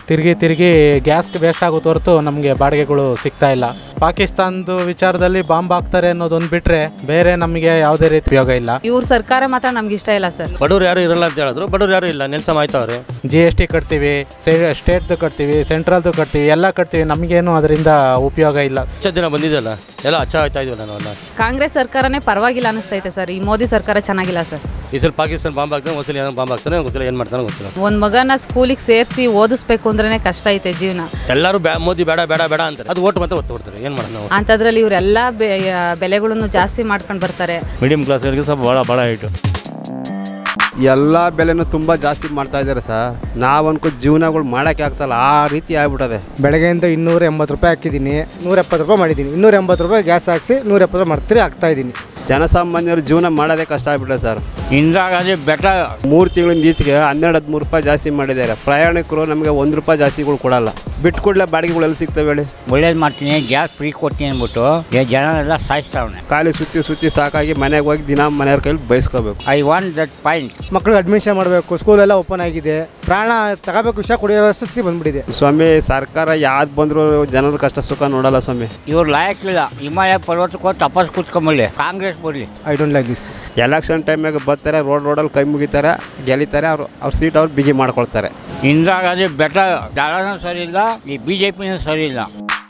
ತಿರುಗಿ ತಿರುಗಿ gas waste ಆಗುತ್ತೆ ಹೊರತು ನಮಗೆ ಬಾಡಿಗೆಗಳು ಸಿಗ್ತಾ ಇಲ್ಲ ಪಾಕಿಸ್ತಾನದ ವಿಚಾರದಲ್ಲಿ ಬಾಂಬ್ ಹಾಕ್ತಾರೆ ಅನ್ನೋದೊಂದು ಬಿಟ್ಟರೆ ಬೇರೆ ನಮಗೆ ಯಾವುದೇ ರೀತಿ ಉಪಯೋಗ ಇಲ್ಲ ಇವ್ರ ಸರ್ಕಾರ ಮಾತ್ರ ನಮ್ಗೆ ಇಷ್ಟ ಇಲ್ಲ ಸರ್ ಬಡವ್ರು ಯಾರು ಇರಲ್ಲ ಅಂತ ಹೇಳಿದ್ರು ಬಡವ್ರು ಯಾರು ಇಲ್ಲ ನೆಲ್ಸ ಮಾಯ್ತವ್ರೆ ಜಿ ಎಸ್ ಟಿ ಕಟ್ತೀವಿ ಸ್ಟೇಟ್ದು ಕಟ್ತೀವಿ ಸೆಂಟ್ರಲ್ದು ಕಟ್ತೀವಿ ಎಲ್ಲ ಕಟ್ತೀವಿ ನಮಗೇನು ಅದರಿಂದ ಉಪಯೋಗ ಇಲ್ಲ ಹೆಚ್ಚು ದಿನ ಬಂದಿದ್ದಲ್ಲ ಎಲ್ಲ ಹಚ್ಚ ಆಯ್ತಾ ಇದೀವಲ್ಲ ನಾವೆಲ್ಲ ಕಾಂಗ್ರೆಸ್ ಸರ್ಕಾರನೇ ಪರವಾಗಿಲ್ಲ ಅನಿಸ್ತೈತೆ ಸರ್ ಈ ಮೋದಿ ಸರ್ಕಾರ ಚೆನ್ನಾಗಿಲ್ಲ ಸರ್ ಈ ಸಲ ಪಾಕಿಸ್ತಾನ ಬಾಂಬ್ ಹಾಕ್ತಾನೆ ಒಂದ್ಸಲ ಏನೋ ಬಾಂಬ್ ಹಾಕ್ತಾನೆ ಗೊತ್ತಿಲ್ಲ ಏನು ಮಾಡ್ತಾನೆ ಗೊತ್ತಿಲ್ಲ ಒಂದು ಮಗನ ಸ್ಕೂಲಿಗೆ ಸೇರಿಸಿ ಓದಿಸ್ಬೇಕು ಅಂದ್ರೇ ಕಷ್ಟ ಐತೆ ಜೀವನ ಎಲ್ಲರೂ ಬ್ಯಾ ಮೋದಿ ಬೇಡ ಬೇಡ ಬೇಡ ಅಂತಾರೆ ಅದು ಓಟ್ ಮಾತ್ರ ಒತ್ತು ಕೊಡ್ತಾರೆ ಏನು ಮಾಡೋದು ನಾವು ಅಂಥದ್ರಲ್ಲಿ ಇವರೆಲ್ಲ ಬೆಲೆಗಳನ್ನು ಜಾಸ್ತಿ ಮಾಡ್ಕೊಂಡು ಬರ್ತಾರೆ ಮೀಡಿಯಂ ಕ್ಲಾಸ್ಗಳಿಗೆ ಸ್ವಲ್ಪ ಭಾಳ ಭಾಳ ಹೈಟು ಎಲ್ಲ ಬೆಲೆನೂ ತುಂಬ ಜಾಸ್ತಿ ಮಾಡ್ತಾ ಇದ್ದಾರೆ ಸರ್ ನಾವು ಅನ್ಕೋ ಜೀವನಗಳು ಮಾಡೋಕ್ಕೆ ಆಗ್ತಲ್ಲ ಆ ರೀತಿ ಆಗ್ಬಿಟ್ಟದೆ ಬೆಳಗ್ಗೆಯಿಂದ ಇನ್ನೂರ ಎಂಬತ್ತು ರೂಪಾಯಿ ಹಾಕಿದ್ದೀನಿ ನೂರ ಎಪ್ಪತ್ತು ರೂಪಾಯಿ ಮಾಡಿದ್ದೀನಿ ಇನ್ನೂರ ಎಂಬತ್ತು ರೂಪಾಯಿ ಗ್ಯಾಸ್ ಹಾಕ್ಸಿ ನೂರ ಎಪ್ಪತ್ತು ರೂಪಾಯಿ ಮಾಡ್ತೀರಿ ಹಾಕ್ತಾ ಇದ್ದೀನಿ ಜನಸಾಮಾನ್ಯರು ಜೀವನ ಮಾಡೋದೇ ಕಷ್ಟ ಆಗ್ಬಿಟ್ಟೆ ಸರ್ ಇಂದಿರಾ ಗಾಂಧಿ ಬೆಟರ್ ಮೂರು ತಿಂಗಳಿಂದ ಈಚೆಗೆ ಹನ್ನೆರಡು ಹದಿಮೂರು ರೂಪಾಯಿ ಜಾಸ್ತಿ ಮಾಡಿದ್ದಾರೆ ಪ್ರಯಾಣಿಕರು ನಮಗೆ ಒಂದು ರೂಪಾಯಿ ಜಾಸ್ತಿಗಳು ಕೊಡಲ್ಲ ಬಿಟ್ಟು ಕೂಡಲೇ ಬಾಡಿಗೆಗಳು ಎಲ್ಲಿ ಸಿಗ್ತವೆ ಹೇಳಿ ಒಳ್ಳೇದು ಮಾಡ್ತೀನಿ ಗ್ಯಾಸ್ ಫ್ರೀ ಕೊಡ್ತೀನಿ ಅಂದ್ಬಿಟ್ಟು ಈ ಜನ ಎಲ್ಲ ಸಾಯಿಸ್ತಾವನೆ ಖಾಲಿ ಸುತ್ತಿ ಸುತ್ತಿ ಸಾಕಾಗಿ ಮನೆಗೆ ಹೋಗಿ ದಿನ ಮನೆಯವ್ರ ಕೈಲಿ ಬಯಸ್ಕೋಬೇಕು ಐ ವಾಂಟ್ ದಟ್ ಪಾಯಿಂಟ್ ಮಕ್ಕಳಿಗೆ ಅಡ್ಮಿಷನ್ ಮಾಡಬೇಕು ಸ್ಕೂಲೆಲ್ಲ ಓಪನ್ ಆಗಿದೆ ಪ್ರಾಣ ತಗೋಬೇಕು ವಿಷಯ ಕುಡಿಯೋ ಸ್ಥಿತಿ ಬಂದ್ಬಿಟ್ಟಿದೆ ಸ್ವಾಮಿ ಸರ್ಕಾರ ಯಾವ್ದು ಬಂದರೂ ಜನರ ಕಷ್ಟ ಸುಖ ನೋಡಲ್ಲ ಸ್ವಾಮಿ ಇವ್ರು ಲಾಯಕ್ಕಿಲ್ಲ ಹಿಮಾಲಯ ಪರ್ವತಕ್ಕೆ ತಪಸ್ ಕೂತ್ಕೊಂಬಲ್ಲಿ ಕಾಂಗ್ರೆಸ್ ಬರಲಿ I don't like this election ಟೈಮಾಗ ಬರ್ತಾರೆ ರೋಡ್ ರೋಡಲ್ಲಿ ಕೈ ಮುಗಿತಾರೆ ಗೆಲಿತಾರೆ ಅವ್ರು ಅವ್ರ ಸೀಟ್ ಅವ್ರು ಬಿಗಿ ಮಾಡ್ಕೊಳ್ತಾರೆ ಇಂದಿರಾ ಗಾಂಧಿ ಬೆಟರ್ ದಳನೂ ಸರಿ ಇಲ್ಲ ಈ ಬಿ ಜೆ ಪಿನೂ ಸರಿ ಇಲ್ಲ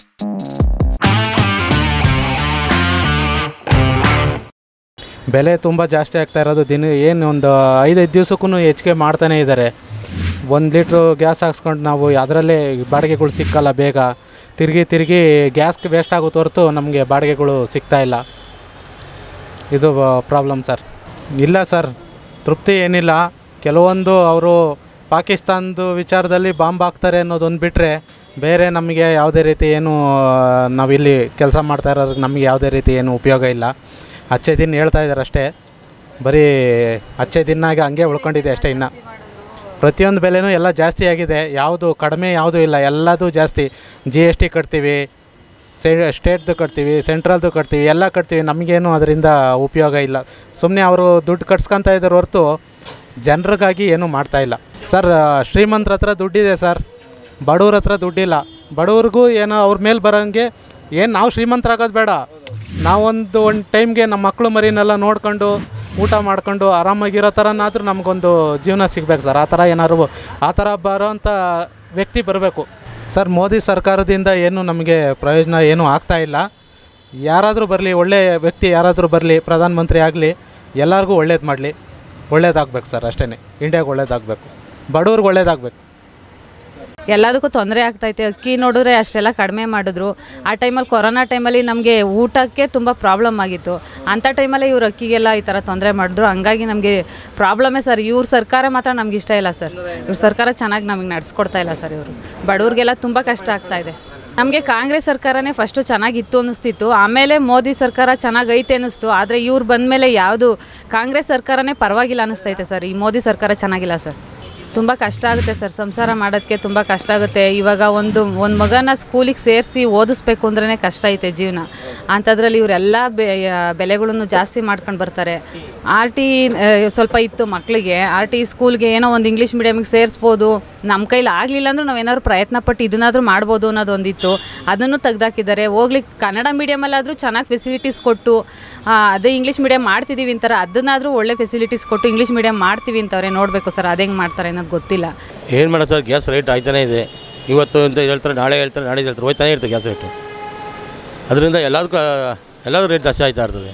ಬೆಲೆ ತುಂಬ ಜಾಸ್ತಿ ಆಗ್ತಾ ಇರೋದು ದಿನ ಏನು ಒಂದು ಐದೈದು ದಿವಸಕ್ಕೂ ಹೆಚ್ಚಿಗೆ ಮಾಡ್ತಾನೇ ಇದ್ದಾರೆ ಒಂದು ಲೀಟ್ರು ಗ್ಯಾಸ್ ಹಾಕ್ಸ್ಕೊಂಡು ನಾವು ಅದರಲ್ಲೇ ಬಾಡಿಗೆಗಳು ಸಿಕ್ಕಲ್ಲ ಬೇಗ ತಿರುಗಿ ತಿರುಗಿ ಗ್ಯಾಸ್ ವೇಸ್ಟ್ ಆಗುತ್ತೆ ಹೊರತು ನಮಗೆ ಬಾಡಿಗೆಗಳು ಸಿಗ್ತಾ ಇಲ್ಲ ಇದು ಪ್ರಾಬ್ಲಮ್ ಸರ್ ಇಲ್ಲ ಸರ್ ತೃಪ್ತಿ ಏನಿಲ್ಲ ಕೆಲವೊಂದು ಅವರು ಪಾಕಿಸ್ತಾನದ ವಿಚಾರದಲ್ಲಿ ಬಾಂಬ್ ಹಾಕ್ತಾರೆ ಅನ್ನೋದೊಂದು ಬಿಟ್ಟರೆ ಬೇರೆ ನಮಗೆ ಯಾವುದೇ ರೀತಿ ಏನು ನಾವಿಲ್ಲಿ ಕೆಲಸ ಮಾಡ್ತಾ ಇರೋರಿಗೆ ನಮಗೆ ಯಾವುದೇ ರೀತಿ ಏನು ಉಪಯೋಗ ಇಲ್ಲ ಅಚ್ಚೆ ದಿನ ಹೇಳ್ತಾ ಇದ್ದಾರೆ ಅಷ್ಟೇ ಬರೀ ಅಚ್ಚೆ ದಿನಾಗ ಹಂಗೆ ಉಳ್ಕೊಂಡಿದೆ ಅಷ್ಟೇ ಇನ್ನು ಪ್ರತಿಯೊಂದು ಬೆಲೆನೂ ಎಲ್ಲ ಜಾಸ್ತಿ ಆಗಿದೆ ಯಾವುದು ಕಡಿಮೆ ಯಾವುದೂ ಇಲ್ಲ ಎಲ್ಲದೂ ಜಾಸ್ತಿ ಜಿ ಎಸ್ ಟಿ ಕಟ್ತೀವಿ ಸೇ ಸ್ಟೇಟ್ದು ಕಟ್ತೀವಿ ಸೆಂಟ್ರಲ್ದು ಕಟ್ತೀವಿ ಎಲ್ಲ ಕಟ್ತೀವಿ ನಮಗೇನು ಅದರಿಂದ ಉಪಯೋಗ ಇಲ್ಲ ಸುಮ್ಮನೆ ಅವರು ದುಡ್ಡು ಕಟ್ಸ್ಕೊತಾ ಇದ್ದಾರೆ ಹೊರತು ಜನರಿಗಾಗಿ ಏನೂ ಮಾಡ್ತಾ ಇಲ್ಲ ಸರ್ ಶ್ರೀಮಂತರ ಹತ್ರ ದುಡ್ಡಿದೆ ಸರ್ ಬಡವ್ರ ಹತ್ರ ದುಡ್ಡಿಲ್ಲ ಬಡವ್ರಿಗೂ ಏನೋ ಅವ್ರ ಮೇಲೆ ಬರೋಂಗೆ ಏನು ನಾವು ಶ್ರೀಮಂತರಾಗೋದು ಬೇಡ ನಾವೊಂದು ಒಂದು ಟೈಮ್ಗೆ ನಮ್ಮ ಮಕ್ಕಳು ಮರಿನೆಲ್ಲ ನೋಡ್ಕೊಂಡು ಊಟ ಮಾಡ್ಕೊಂಡು ಆರಾಮಾಗಿರೋ ಥರನಾದ್ರೂ ನಮಗೊಂದು ಜೀವನ ಸಿಗ್ಬೇಕು ಸರ್ ಆ ಥರ ಏನಾದ್ರು ಆ ಥರ ಬರೋವಂಥ ವ್ಯಕ್ತಿ ಬರಬೇಕು ಸರ್ ಮೋದಿ ಸರ್ಕಾರದಿಂದ ಏನು ನಮಗೆ ಪ್ರಯೋಜನ ಏನೂ ಆಗ್ತಾ ಇಲ್ಲ ಯಾರಾದರೂ ಬರಲಿ ಒಳ್ಳೆಯ ವ್ಯಕ್ತಿ ಯಾರಾದರೂ ಬರಲಿ ಪ್ರಧಾನಮಂತ್ರಿ ಆಗಲಿ ಎಲ್ಲರಿಗೂ ಒಳ್ಳೇದು ಮಾಡಲಿ ಒಳ್ಳೇದಾಗಬೇಕು ಸರ್ ಅಷ್ಟೇ ಇಂಡಿಯಾಗೆ ಒಳ್ಳೇದಾಗಬೇಕು ಬಡವ್ರಿಗೆ ಒಳ್ಳೇದಾಗಬೇಕು ಎಲ್ಲದಕ್ಕೂ ತೊಂದರೆ ಆಗ್ತೈತೆ ಅಕ್ಕಿ ನೋಡಿದ್ರೆ ಅಷ್ಟೆಲ್ಲ ಕಡಿಮೆ ಮಾಡಿದ್ರು ಆ ಟೈಮಲ್ಲಿ ಕೊರೋನಾ ಟೈಮಲ್ಲಿ ನಮಗೆ ಊಟಕ್ಕೆ ತುಂಬ ಪ್ರಾಬ್ಲಮ್ ಆಗಿತ್ತು ಅಂಥ ಟೈಮಲ್ಲಿ ಇವ್ರು ಅಕ್ಕಿಗೆಲ್ಲ ಈ ಥರ ತೊಂದರೆ ಮಾಡಿದ್ರು ಹಂಗಾಗಿ ನಮಗೆ ಪ್ರಾಬ್ಲಮೇ ಸರ್ ಇವ್ರ ಸರ್ಕಾರ ಮಾತ್ರ ನಮ್ಗೆ ಇಷ್ಟ ಇಲ್ಲ ಸರ್ ಇವ್ರ ಸರ್ಕಾರ ಚೆನ್ನಾಗಿ ನಮಗೆ ನಡೆಸ್ಕೊಡ್ತಾ ಇಲ್ಲ ಸರ್ ಇವರು ಬಡವ್ರಿಗೆಲ್ಲ ತುಂಬ ಕಷ್ಟ ಆಗ್ತಾ ಇದೆ ನಮಗೆ ಕಾಂಗ್ರೆಸ್ ಸರ್ಕಾರನೇ ಫಸ್ಟು ಚೆನ್ನಾಗಿತ್ತು ಅನ್ನಿಸ್ತಿತ್ತು ಆಮೇಲೆ ಮೋದಿ ಸರ್ಕಾರ ಚೆನ್ನಾಗೈತೆ ಅನ್ನಿಸ್ತು ಆದರೆ ಇವ್ರು ಬಂದಮೇಲೆ ಯಾವುದು ಕಾಂಗ್ರೆಸ್ ಸರ್ಕಾರನೇ ಪರವಾಗಿಲ್ಲ ಅನ್ನಿಸ್ತೈತೆ ಸರ್ ಈ ಮೋದಿ ಸರ್ಕಾರ ಚೆನ್ನಾಗಿಲ್ಲ ಸರ್ ತುಂಬ ಕಷ್ಟ ಆಗುತ್ತೆ ಸರ್ ಸಂಸಾರ ಮಾಡೋದಕ್ಕೆ ತುಂಬ ಕಷ್ಟ ಆಗುತ್ತೆ ಇವಾಗ ಒಂದು ಒಂದು ಮಗನ ಸ್ಕೂಲಿಗೆ ಸೇರಿಸಿ ಓದಿಸ್ಬೇಕು ಅಂದ್ರೇ ಕಷ್ಟ ಐತೆ ಜೀವನ ಅಂಥದ್ರಲ್ಲಿ ಇವರೆಲ್ಲ ಬೆಲೆಗಳನ್ನು ಜಾಸ್ತಿ ಮಾಡ್ಕೊಂಡು ಬರ್ತಾರೆ ಆರ್ ಟಿ ಸ್ವಲ್ಪ ಇತ್ತು ಮಕ್ಕಳಿಗೆ ಆರ್ ಟಿ ಸ್ಕೂಲ್ಗೆ ಏನೋ ಒಂದು ಇಂಗ್ಲೀಷ್ ಮೀಡಿಯಮಿಗೆ ಸೇರಿಸ್ಬೋದು ನಮ್ಮ ಕೈಲಿ ಆಗಲಿಲ್ಲ ಅಂದ್ರೂ ನಾವು ಏನಾದ್ರು ಪ್ರಯತ್ನ ಪಟ್ಟು ಇದನ್ನಾದರೂ ಮಾಡ್ಬೋದು ಅನ್ನೋದೊಂದಿತ್ತು ಅದನ್ನು ತೆಗ್ದಾಕಿದ್ದಾರೆ ಹೋಗ್ಲಿಕ್ಕೆ ಕನ್ನಡ ಮೀಡಿಯಮಲ್ಲಾದರೂ ಚೆನ್ನಾಗಿ ಫೆಸಿಲಿಟೀಸ್ ಕೊಟ್ಟು ಆ, ಅದೇ ಇಂಗ್ಲೀಷ್ ಮೀಡಿಯಮ್ ಮಾಡ್ತಿದ್ದೀವಿ ಅಂತಾರೆ ಅದನ್ನಾದರೂ ಒಳ್ಳೆ ಫೆಸಿಲಿಟೀಸ್ ಕೊಟ್ಟು ಇಂಗ್ಲೀಷ್ ಮೀಡಿಯಮ್ ಮಾಡ್ತೀವಿ ಅಂತವ್ರೆ ನೋಡಬೇಕು ಸರ್ ಅದು ಹೆಂಗೆ ಮಾಡ್ತಾರೆ ಅನ್ನೋದು ಗೊತ್ತಿಲ್ಲ ಏನು ಮಾಡೋದು ಸರ್ ಗ್ಯಾಸ್ ರೇಟ್ ಆಯ್ತಾನೇ ಇದೆ ಇವತ್ತು ಅಂತ ಹೇಳ್ತಾರೆ ನಾಳೆ ಹೇಳ್ತಾರೆ ನಾಳೆ ಹೇಳ್ತಾರೆ ಹೋಯ್ತಾನೆ ಇರ್ತದೆ ಗ್ಯಾಸ್ ರೇಟು ಅದರಿಂದ ಎಲ್ಲದಕ್ಕೂ ಎಲ್ಲದೂ ರೇಟ್ ಜಾಸ್ತಿ ಆಯ್ತಾ ಇರ್ತದೆ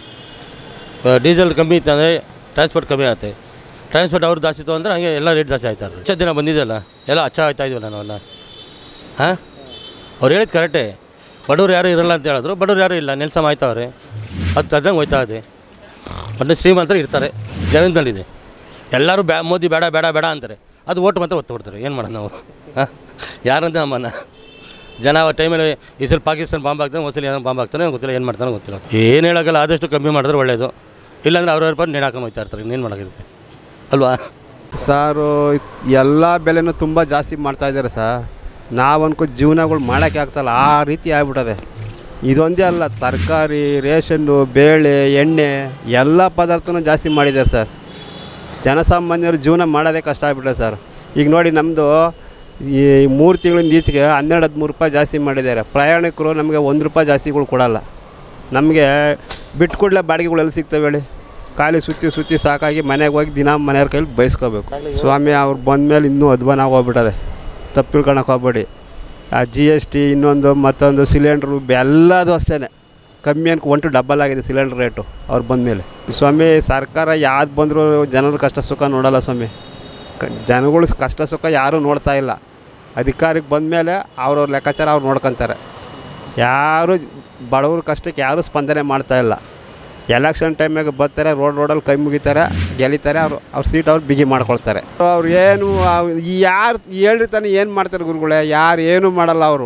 ಆ, ಡೀಸೆಲ್ ಕಮ್ಮಿ ಇತ್ತು ಅಂದರೆ ಟ್ರಾನ್ಸ್ಪೋರ್ಟ್ ಕಮ್ಮಿ ಆಗುತ್ತೆ ಟ್ರಾನ್ಸ್ಪೋರ್ಟ್ ಅವ್ರು ಜಾಸ್ತಿ ತೊಗೊಂಡ್ರೆ ಹಂಗೆ ಎಲ್ಲ ರೇಟ್ ಜಾಸ್ತಿ ಆಯ್ತಾ ಇರ್ತದೆ ಹೆಚ್ಚು ದಿನ ಬಂದಿದೆಯಲ್ಲ ಎಲ್ಲ ಹಚ್ಚ ಆಯ್ತಾ ಇದೀವಲ್ಲ ನಾವೆಲ್ಲ ಹಾಂ ಅವ್ರು ಹೇಳಿದ್ದು ಕರೆಕ್ಟೇ ಬಡವ್ರು ಯಾರು ಇರಲ್ಲ ಅಂತ ಹೇಳಿದ್ರು ಬಡವ್ರು ಯಾರು ಇಲ್ಲ ನೆಲ್ಸ ಮಾಯ್ತವ್ರೆ ಅದು ತದಂಗೆ ಹೋಯ್ತಾ ಇದೆ ಮತ್ತು ಶ್ರೀಮಂತರು ಇರ್ತಾರೆ ಜನದ ಮೇಲಿದೆ ಎಲ್ಲರೂ ಬ್ಯಾ ಮೋದಿ ಬೇಡ ಬೇಡ ಬೇಡ ಅಂತಾರೆ ಅದು ಓಟ್ ಮಾತ್ರ ಒತ್ತು ಕೊಡ್ತಾರೆ ಏನು ಮಾಡೋದು ನಾವು ಹಾಂ ಯಾರಂತ ನಮ್ಮನ್ನ ಜನ ಆ ಟೈಮಲ್ಲಿ ಈ ಸಲ ಪಾಕಿಸ್ತಾನ ಬಾಂಬ್ ಹಾಕ್ತಾನೆ ಒಂದ್ಸಲ ಏನೋ ಬಾಂಬ್ ಹಾಕ್ತಾನೆ ಗೊತ್ತಿಲ್ಲ ಏನು ಮಾಡ್ತಾನೆ ಗೊತ್ತಿಲ್ಲ ಏನು ಹೇಳೋಕ್ಕಲ್ಲ ಆದಷ್ಟು ಕಮ್ಮಿ ಮಾಡಿದ್ರೆ ಒಳ್ಳೆಯದು ಇಲ್ಲಾಂದ್ರೆ ಅವ್ರವ್ರ ಬಂದು ನೇಣು ಹಾಕೊಂಡು ಹೋಗ್ತಾ ಇರ್ತಾರೆ ಇನ್ನೇನು ಮಾಡೋಕ್ಕಿರುತ್ತೆ ಅಲ್ವಾ ಸಾರು ಎಲ್ಲ ಬೆಲೆನೂ ತುಂಬ ಜಾಸ್ತಿ ಮಾಡ್ತಾ ಇದ್ದಾರೆ ಸರ್ ನಾವು ಅನ್ಕೋ ಜೀವನಗಳು ಮಾಡೋಕ್ಕೆ ಆಗ್ತಲ್ಲ ಆ ರೀತಿ ಆಗ್ಬಿಟ್ಟದೆ ಇದೊಂದೇ ಅಲ್ಲ ತರಕಾರಿ ರೇಷನ್ನು ಬೇಳೆ ಎಣ್ಣೆ ಎಲ್ಲ ಪದಾರ್ಥನೂ ಜಾಸ್ತಿ ಮಾಡಿದ್ದಾರೆ ಸರ್ ಜನಸಾಮಾನ್ಯರು ಜೀವನ ಮಾಡೋದೇ ಕಷ್ಟ ಆಗ್ಬಿಟ್ಟೆ ಸರ್ ಈಗ ನೋಡಿ ನಮ್ಮದು ಈ ಮೂರು ತಿಂಗಳಿಂದ ಈಚೆಗೆ ಹನ್ನೆರಡು ಹದಿಮೂರು ರೂಪಾಯಿ ಜಾಸ್ತಿ ಮಾಡಿದ್ದಾರೆ ಪ್ರಯಾಣಿಕರು ನಮಗೆ ಒಂದು ರೂಪಾಯಿ ಜಾಸ್ತಿಗಳು ಕೊಡಲ್ಲ ನಮಗೆ ಬಿಟ್ಟು ಕೊಡಲೇ ಬಾಡಿಗೆಗಳೆಲ್ಲ ಸಿಗ್ತವೆ ಹೇಳಿ ಖಾಲಿ ಸುತ್ತಿ ಸುತ್ತಿ ಸಾಕಾಗಿ ಮನೆಗೆ ಹೋಗಿ ದಿನ ಮನೆಯವ್ರ ಕೈಲಿ ಬಯಸ್ಕೋಬೇಕು ಸ್ವಾಮಿ ಅವ್ರು ಬಂದಮೇಲೆ ಇನ್ನೂ ಅಧ್ವಾನ ಆಗೋಗ್ಬಿಟ್ಟದೆ ತಪ್ಪು ತಿಳ್ಕೊಳಕ್ಕೆ ಹೋಗ್ಬೇಡಿ ಆ ಜಿ ಎಸ್ ಟಿ ಇನ್ನೊಂದು ಮತ್ತೊಂದು ಸಿಲಿಂಡ್ರು ಎಲ್ಲದು ಅಷ್ಟೇ ಕಮ್ಮಿ ಅನ್ಕೊ ಒಂಟು ಡಬಲ್ ಆಗಿದೆ ಸಿಲಿಂಡ್ರ್ ರೇಟು ಅವ್ರು ಬಂದಮೇಲೆ ಸ್ವಾಮಿ ಸರ್ಕಾರ ಯಾವ್ದು ಬಂದರೂ ಜನರ ಕಷ್ಟ ಸುಖ ನೋಡಲ್ಲ ಸ್ವಾಮಿ ಕ ಜನಗಳು ಕಷ್ಟ ಸುಖ ಯಾರೂ ನೋಡ್ತಾ ಇಲ್ಲ ಅಧಿಕಾರಕ್ಕೆ ಬಂದಮೇಲೆ ಅವ್ರವ್ರ ಲೆಕ್ಕಾಚಾರ ಅವ್ರು ನೋಡ್ಕೊತಾರೆ ಯಾರು ಬಡವ್ರ ಕಷ್ಟಕ್ಕೆ ಯಾರೂ ಸ್ಪಂದನೆ ಮಾಡ್ತಾ ಇಲ್ಲ ಎಲೆಕ್ಷನ್ ಟೈಮಿಗೆ ಬರ್ತಾರೆ ರೋಡ್ ರೋಡಲ್ಲಿ ಕೈ ಮುಗಿತಾರೆ ಗೆಲಿತಾರೆ ಅವ್ರು ಅವ್ರ ಸೀಟ್ ಅವ್ರು ಬಿಗಿ ಮಾಡ್ಕೊಳ್ತಾರೆ ಅವ್ರು ಏನು ಯಾರು ಹೇಳಿರ್ತಾನೆ ಏನು ಮಾಡ್ತಾರೆ ಗುರುಗಳೇ ಯಾರು ಏನೂ ಮಾಡಲ್ಲ ಅವರು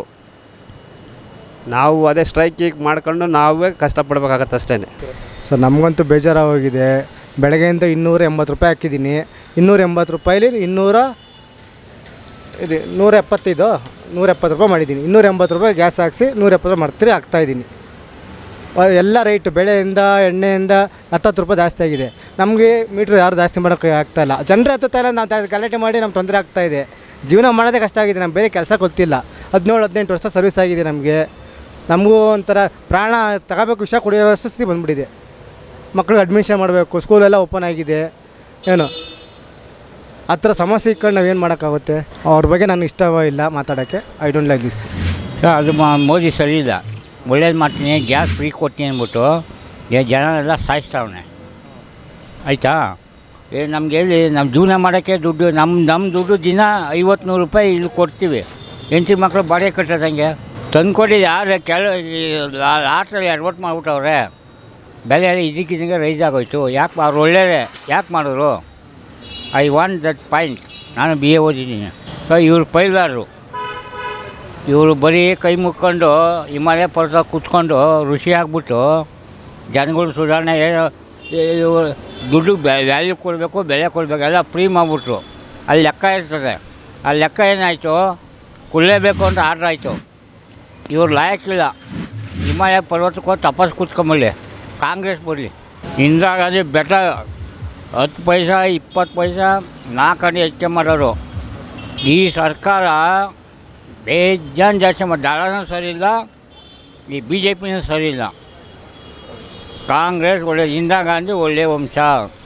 ನಾವು ಅದೇ ಸ್ಟ್ರೈಕ್ ಗೀಕ್ ಮಾಡ್ಕೊಂಡು ನಾವೇ ಕಷ್ಟಪಡ್ಬೇಕಾಗತ್ತೆ ಅಷ್ಟೇ ಸರ್ ನಮಗಂತೂ ಬೇಜಾರಾಗೋಗಿದೆ ಬೆಳಗ್ಗೆಯಿಂದ ಇನ್ನೂರ ಎಂಬತ್ತು ರೂಪಾಯಿ ಹಾಕಿದ್ದೀನಿ ಇನ್ನೂರ ಎಂಬತ್ತು ರೂಪಾಯಿಲಿ ಇನ್ನೂರ ಇದು ನೂರ ಎಪ್ಪತ್ತೈದು ನೂರ ಎಪ್ಪತ್ತು ರೂಪಾಯಿ ಮಾಡಿದ್ದೀನಿ ಇನ್ನೂರ ಎಂಬತ್ತು ರೂಪಾಯಿ ಗ್ಯಾಸ್ ಹಾಕ್ಸಿ ನೂರ ಎಪ್ಪತ್ತು ರೂಪಾಯಿ ಮಾಡ್ತೀರಿ ಆಗ್ತಾಯಿದ್ದೀನಿ ಎಲ್ಲ ರೈಟು ಬೆಳೆಯಿಂದ ಎಣ್ಣೆಯಿಂದ ಹತ್ತತ್ತು ರೂಪಾಯಿ ಜಾಸ್ತಿ ಆಗಿದೆ ನಮಗೆ ಮೀಟ್ರ್ ಯಾರು ಜಾಸ್ತಿ ಮಾಡೋಕ್ಕೆ ಆಗ್ತಾಯಿಲ್ಲ ಜನರೇ ಹತ್ತುತ್ತಾ ಇಲ್ಲ ನಾವು ತ- ಗಲಾಟೆ ಮಾಡಿ ನಮ್ಗೆ ತೊಂದರೆ ಆಗ್ತಾಯಿದೆ ಜೀವನ ಮಾಡೋದೇ ಕಷ್ಟ ಆಗಿದೆ ನಮ್ಗೆ ಬೇರೆ ಕೆಲಸ ಗೊತ್ತಿಲ್ಲ ಹದಿನೇಳು ಹದಿನೆಂಟು ವರ್ಷ ಸರ್ವಿಸ್ ಆಗಿದೆ ನಮಗೆ ನಮಗೂ ಒಂಥರ ಪ್ರಾಣ ತಗೋಬೇಕು ವಿಷ ಕುಡಿಯೋ ಸ್ಥಿತಿ ಬಂದ್ಬಿಟ್ಟಿದೆ ಮಕ್ಕಳಿಗೆ ಅಡ್ಮಿಷನ್ ಮಾಡಬೇಕು ಸ್ಕೂಲೆಲ್ಲ ಓಪನ್ ಆಗಿದೆ ಏನು ಆ ಥರ ಸಮಸ್ಯೆ ಇಟ್ಕೊಂಡು ನಾವೇನು ಮಾಡೋಕ್ಕಾಗುತ್ತೆ ಅವ್ರ ಬಗ್ಗೆ ನನಗೆ ಇಷ್ಟವೇ ಇಲ್ಲ ಮಾತಾಡೋಕ್ಕೆ I don't like this sir ಅದು ಮ- ಮೋದಿ ಸರಿ ಇಲ್ಲ ಒಳ್ಳೇದು ಮಾಡ್ತೀನಿ ಗ್ಯಾಸ್ ಫ್ರೀ ಕೊಡ್ತೀನಿ ಅಂದ್ಬಿಟ್ಟು ಏ ಜನರೆಲ್ಲ ಸಾಯಿಸ್ತಾವನೆ ಆಯಿತಾ ಏ ನಮ್ಗೆ ಹೇಳಿ ನಮ್ಮ ಜೀವನ ಮಾಡೋಕ್ಕೆ ದುಡ್ಡು ನಮ್ಮ ನಮ್ಮ ದುಡ್ಡು ದಿನ ಐವತ್ತು ನೂರು ರೂಪಾಯಿ ಇಲ್ಲಿ ಕೊಡ್ತೀವಿ ಹೆಂಡತಿ ಮಕ್ಕಳು ಬಾಡಿಗೆ ಕಟ್ಟೋದಂಗೆ ತಂದು ಕೊಡಿ ಯಾರು ಕೆಲ ಲಾಸ್ಟಲ್ಲಿ ಅಡ್ವರ್ಟ್ ಮಾಡಿಬಿಟ್ಟವ್ರೆ ಬೆಲೆ ಎಲ್ಲ ಇದಕ್ಕಿದಂಗೆ ರೈಸ್ ಆಗೋಯ್ತು ಯಾಕೆ ಅವ್ರು ಒಳ್ಳೆಯದೇ ಯಾಕೆ ಮಾಡಿದ್ರು ಐ ವಾಂಟ್ ದಟ್ ಪಾಯಿಂಟ್ ನಾನು ಬಿ ಎ ಓದಿದ್ದೀನಿ ಸೊ ಇವ್ರು ಪೈಲಾರರು ಇವರು ಬರೀ ಕೈ ಮುಕ್ಕೊಂಡು ಹಿಮಾಲಯ ಪರ್ವತ ಕೂತ್ಕೊಂಡು ಋಷಿ ಆಗ್ಬಿಟ್ಟು ಜನಗಳು ಸುಧಾರಣೆ ಏನು ಇವ್ರು ದುಡ್ಡು ವ್ಯಾಲ್ಯೂ ಕೊಡಬೇಕು ಬೆಲೆ ಕೊಡಬೇಕು ಎಲ್ಲ ಫ್ರೀ ಮಾಡಿಬಿಟ್ರು ಅಲ್ಲಿ ಲೆಕ್ಕ ಇರ್ತದೆ ಆ ಲೆಕ್ಕ ಏನಾಯಿತು ಕೊಡಲೇಬೇಕು ಅಂತ ಆರ್ಡ್ರ್ ಆಯಿತು ಇವ್ರು ಲಾಯಕ್ಕಿಲ್ಲ ಹಿಮಾಲಯ ಪರ್ವತಕ್ಕೆ ಹೋಗಿ ತಪಸ್ ಕೂತ್ಕೊಂಬಲ್ಲಿ ಕಾಂಗ್ರೆಸ್ ಬರಲಿ ಇಂದಿರಾ ಗಾಂಧಿ ಬೆಟರ್ ಹತ್ತು ಪೈಸಾ ಇಪ್ಪತ್ತು ಪೈಸಾ ನಾಲ್ಕನೇ ಹೆಚ್ಚಿಗೆ ಮಾಡೋರು ಈ ಸರ್ಕಾರ ಬೇಜಾನ್ ಜಾಸ್ತಿ ಮಾಡಿ ದಾಳನೂ ಸರಿ ಇಲ್ಲ ಈ ಬಿ ಜೆ ಪಿನೂ ಸರಿ ಇಲ್ಲ ಕಾಂಗ್ರೆಸ್ ಒಳ್ಳೆ ಇಂದಿರಾ ಗಾಂಧಿ ಒಳ್ಳೆಯ ವಂಶ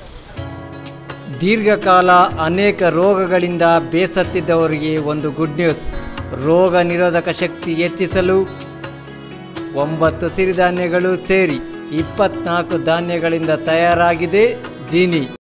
ದೀರ್ಘಕಾಲ ಅನೇಕ ರೋಗಗಳಿಂದ ಬೇಸತ್ತಿದ್ದವರಿಗೆ ಒಂದು ಗುಡ್ ನ್ಯೂಸ್ ರೋಗ ನಿರೋಧಕ ಶಕ್ತಿ ಹೆಚ್ಚಿಸಲು ಒಂಬತ್ತು ಸಿರಿಧಾನ್ಯಗಳು ಸೇರಿ ಇಪ್ಪತ್ನಾಲ್ಕು ಧಾನ್ಯಗಳಿಂದ ತಯಾರಾಗಿದೆ ಜೀನಿ